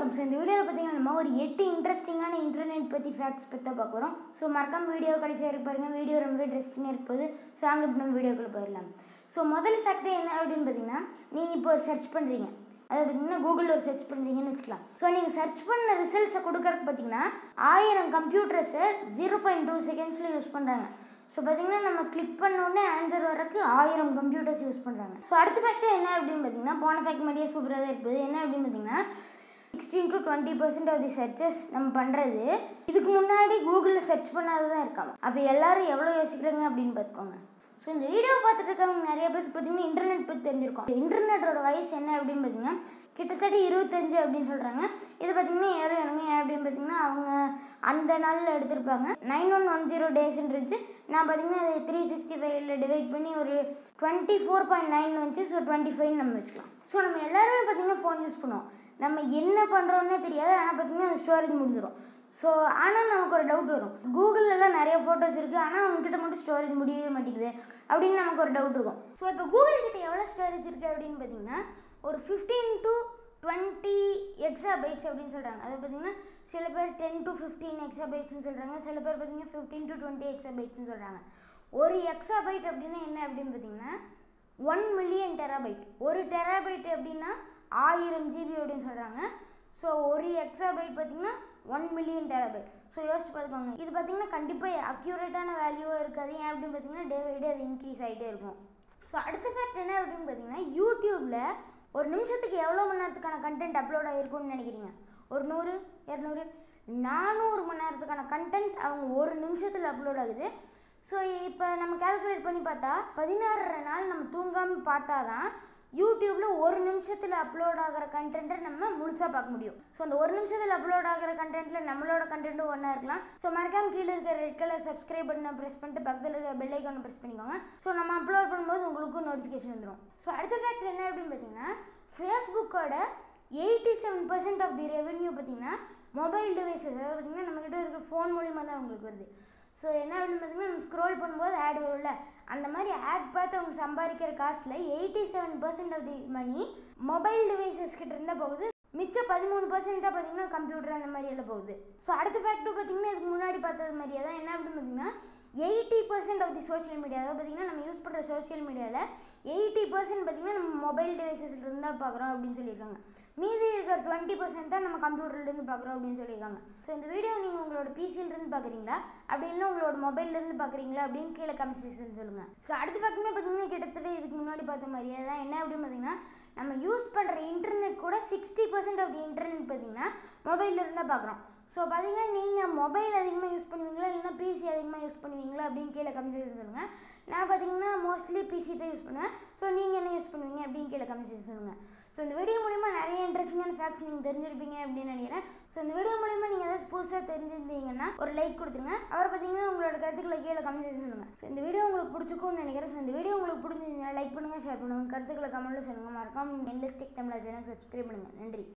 வணக்கம் ஸோ இந்த வீடியோவில் பார்த்தீங்கன்னா நம்ம ஒரு எட்டு இன்ட்ரெஸ்டிங்கான இன்டர்நெட் பற்றி ஃபேக்ட்ஸ் பற்றி தான் பார்க்க போகிறோம் ஸோ மறக்காம வீடியோ கடைசியாக இருக்கு பாருங்க வீடியோ ரொம்ப இன்ட்ரெஸ்டிங்காக இருக்க போகுது ஸோ அங்கே இப்போ நம்ம வீடியோக்குள்ளே போயிடலாம் ஸோ முதல் ஃபேக்ட் என்ன அப்படின்னு பார்த்தீங்கன்னா நீங்கள் இப்போ சர்ச் பண்ணுறீங்க அதை பார்த்தீங்கன்னா கூகுளில் ஒரு சர்ச் பண்ணுறீங்கன்னு வச்சுக்கலாம் ஸோ நீங்கள் சர்ச் பண்ண ரிசல்ட்ஸை கொடுக்கறதுக்கு பார்த்தீங்கன்னா ஆயிரம் கம்ப்யூட்டர்ஸை ஜீரோ பாயிண்ட் டூ செகண்ட்ஸில் யூஸ் பண்ணுறாங்க ஸோ பார்த்தீங்கன்னா நம்ம கிளிக் பண்ண உடனே ஆன்சர் வரக்கு ஆயிரம் கம்ப்யூட்டர்ஸ் யூஸ் பண்ணுறாங்க ஸோ அடுத்த ஃபேக்ட் என்ன அப்படின்னு பார்த்தீங்கன்னா போன ஃபேக்ட் மாதிரியே சூப்பராக தான் இருக்குது என்ன அப்படின்னு பார்த்தீங்கன்னா sixteen to twenty percent of the searches நம்ம பண்ணுறது இதுக்கு முன்னாடி கூகுளில் சர்ச் பண்ணாத தான் இருக்காங்க அப்போ எல்லாரும் எவ்வளோ யோசிக்கிறாங்க அப்படின்னு பார்த்துக்கோங்க ஸோ இந்த வீடியோ பார்த்துட்டு இருக்கவங்க நிறைய பேர் பார்த்தீங்கன்னா இன்டர்நெட் பற்றி தெரிஞ்சிருக்கோம் இன்டர்நெட்டோட வயசு என்ன அப்படின்னு பார்த்தீங்கன்னா கிட்டத்தட்ட இருபத்தஞ்சு அப்படின்னு சொல்கிறாங்க இது பார்த்தீங்கன்னா யாரும் எனக்கு ஏன் அப்படின்னு பார்த்தீங்கன்னா அவங்க அந்த நாளில் எடுத்திருப்பாங்க நைன் ஒன் ஒன் ஜீரோ டேஸ்ன்னு இருந்துச்சு நான் பார்த்தீங்கன்னா அது த்ரீ சிக்ஸ்டி ஃபைவ்ல டிவைட் பண்ணி ஒரு டுவெண்ட்டி ஃபோர் பாயிண்ட் நைன் வந்துச்சு ஸோ டுவெண்ட்டி ஃபைவ் நம்ம வச்சுக்கலாம் ஸோ நம்ம எல்லாருமே பார்த்தீங்கன்னா ஃபோன் யூஸ் பண்ணுவோம் நம்ம என்ன பண்ணுறோன்னே தெரியாது ஆனால் பார்த்தீங்கன்னா அந்த ஸ்டோரேஜ் முடிஞ்சிடும் ஸோ ஆனால் நமக்கு ஒரு டவுட் வரும் கூகுளிலலாம் நிறைய ஃபோட்டோஸ் இருக்குது ஆனால் அவங்ககிட்ட மட்டும் ஸ்டோரேஜ் முடியவே மாட்டேங்குது அப்படின்னு நமக்கு ஒரு டவுட் இருக்கும் ஸோ இப்போ கூகுள் கிட்ட எவ்வளோ ஸ்டோரேஜ் இருக்குது அப்படின்னு பார்த்தீங்கன்னா ஒரு fifteen to twenty exabytes அப்படின்னு சொல்கிறாங்க அதை பார்த்தீங்கன்னா சில பேர் டென் டு ஃபிஃப்டீன் எக்ஸா பைட்ஸ்னு சொல்கிறாங்க சில பேர் பார்த்தீங்கன்னா ஃபிஃப்டீன் டு டுவெண்ட்டி எக்ஸா பைட்ஸ்னு சொல்கிறாங்க ஒரு எக்ஸா பைட் அப்படின்னா என்ன அப்படின்னு பார்த்தீங்கன்னா ஒன் மில்லியன் டெராபைட் ஒரு டெராபைட் அப்படின்னா ஆயிரம் ஜிபி அப்படின்னு சொல்கிறாங்க ஸோ ஒரு எக்ஸாபைட் பார்த்தீங்கன்னா ஒன் மில்லியன் டெராபைட் ஸோ யோசிச்சு பார்த்துக்கோங்க இது பார்த்தீங்கன்னா கண்டிப்பாக அக்யூரேட்டான வேல்யூவாக இருக்காது ஏன் அப்படின்னு பார்த்தீங்கன்னா டே பை டே அது இன்க்ரீஸ் ஆகிட்டே இருக்கும் ஸோ அடுத்த ஃபேக்ட் என்ன அப்படின்னு பார்த்தீங்கன்னா யூடியூப்பில் ஒரு நிமிஷத்துக்கு எவ்வளோ மணி நேரத்துக்கான கண்டென்ட் அப்லோட் ஆகிருக்கும்னு நினைக்கிறீங்க ஒரு நூறு இரநூறு நானூறு மணி நேரத்துக்கான கண்டென்ட் அவங்க ஒரு நிமிஷத்தில் அப்லோட் ஆகுது ஸோ இப்போ நம்ம கால்குலேட் பண்ணி பார்த்தா பதினாறரை நாள் நம்ம தூங்காமல் பார்த்தா தான் யூடியூப்பில் ஒரு நிமிஷத்தில் அப்லோட் ஆகிற கண்டென்ட்டை நம்ம முழுசாக பார்க்க முடியும் ஸோ அந்த ஒரு நிமிஷத்தில் அப்லோட் ஆகிற கண்டென்ட்டில் நம்மளோட கண்டென்ட்டும் ஒன்றா இருக்கலாம் ஸோ மறக்காம கீழே இருக்க ரெட் கலர் சப்ஸ்கிரைப் பட்டனை ப்ரெஸ் பண்ணிட்டு பக்கத்தில் இருக்க பெல் ஐக்கானை ப்ரெஸ் பண்ணிக்கோங்க ஸோ நம்ம அப்லோட் பண்ணும்போது உங்களுக்கும் நோட்டிஃபிகேஷன் வந்துடும் ஸோ அடுத்த ஃபேக்டர் என்ன அப்படின்னு பார்த்தீங்கன்னா ஃபேஸ்புக்கோட eighty seven percent of the revenue பார்த்தீங்கன்னா மொபைல் டிவைசஸ் அதாவது பார்த்தீங்கன்னா நம்மக்கிட்ட இருக்கிற ஃபோன் மூலிமா தான் உங்களுக்கு வருது ஸோ என்ன அப்படின்னு பார்த்தீங்கன்னா நம்ம ஸ்க்ரோல் பண்ணும்போது ஆட் வரும்ல அந்த மாதிரி ஆட் பார்த்து அவங்க சம்பாதிக்கிற காஸ்ட்டில் eighty seven percent of the money mobile devices கிட்ட இருந்தால் போகுது மிச்சம் பதிமூணு பர்சன்ட் தான் பார்த்தீங்கன்னா கம்ப்யூட்டர் அந்த மாதிரி எல்லாம் போகுது ஸோ அடுத்த ஃபேக்ட்டும் பார்த்தீங்கன்னா இதுக்கு முன்னாடி பார்த்தது மாதிரியே தான் என்ன அப்படின்னு பார்த்தீங்கன்னா eighty percent of the social media அதாவது பார்த்தீங்கன்னா நம்ம யூஸ் பண்ணுற சோஷியல் மீடியாவில் எயிட்டி பர்சன்ட் பார்த்தீங்கன்னா நம்ம மொபைல் டிவைசஸ்ல இருந்தால் பார்க்குறோம் அப்படின்னு சொல்லியிருக்காங்க மீதி இருக்கிற டுவெண்ட்டி பர்சன்ட் தான் நம்ம கம்ப்யூட்டர்லேருந்து பார்க்குறோம் அப்படின்னு சொல்லியிருக்காங்க ஸோ இந்த வீடியோ நீங்கள் உங்களோட பிசியிலேருந்து பார்க்குறீங்களா அப்படி இல்லை உங்களோட மொபைல்லேருந்து பார்க்குறீங்களா அப்படின்னு கீழே கமெண்ட் செக்ஷன் சொல்லுங்கள் ஸோ அடுத்த பக்கமே பார்த்தீங்கன்னா கிட்டத்தட்ட இதுக்கு முன்னாடி பார்த்த மாதிரியே தான் என்ன அப்படின்னு பார்த்தீங்கன்னா நம்ம யூஸ் பண்ணுற இன்டர்நெட் கூட sixty percent of the internet பார்த்தீங்கன்னா மொபைலில் இருந்தால் பார்க்குறோம் ஸோ பார்த்தீங்கன்னா நீங்கள் மொபைல் அதிகமாக யூஸ் பண்ணுவீங்களா இல்லைன்னா பிசி அதிகமாக யூஸ் பண்ணுவீங்களா அப்படின்னு கீழே கமெண்ட் செக்ஷன் சொல்லுங்கள் நான் பார்த்தீங்கன்னா மோஸ்ட்லி பிசி தான் யூஸ் பண்ணுவேன் ஸோ நீங்கள் என்ன யூஸ் பண்ணுவீங்க அப்படின்னு கீழே கமெண்ட் செக்ஷன் சொல்லுங்கள் ஸோ இந்த வீடியோ மூலிமா நிறைய இன்ட்ரெஸ்டிங்கான ஃபேக்ட்ஸ் நீங்கள் தெரிஞ்சிருப்பீங்க அப்படின்னு நினைக்கிறேன் ஸோ இந்த வீடியோ மூலிமா நீங்கள் ஏதாச்சும் புதுசாக தெரிஞ்சிருந்தீங்கன்னா ஒரு லைக் கொடுத்துருங்க அப்புறம் பார்த்தீங்கன்னா உங்களோட கருத்துக்களை கீழே கமெண்ட் செக்ஷன் சொல்லுங்கள் ஸோ இந்த வீடியோ உங்களுக்கு பிடிச்சிக்கும்னு நினைக்கிறேன் ஸோ இந்த வீடியோ உங்களுக்கு பிடிச்சிருந்தீங்கன்னா லைக் பண்ணுங்கள் ஷேர் பண்ணுங்கள் கருத்துக்களை கமெண்ட்டில் சொல்லுங்கள் மறக்காம என்லெஸ்டிக் தமிழ் சேனல் சப்ஸ்கிரைப் பண்ணுங்கள் நன்றி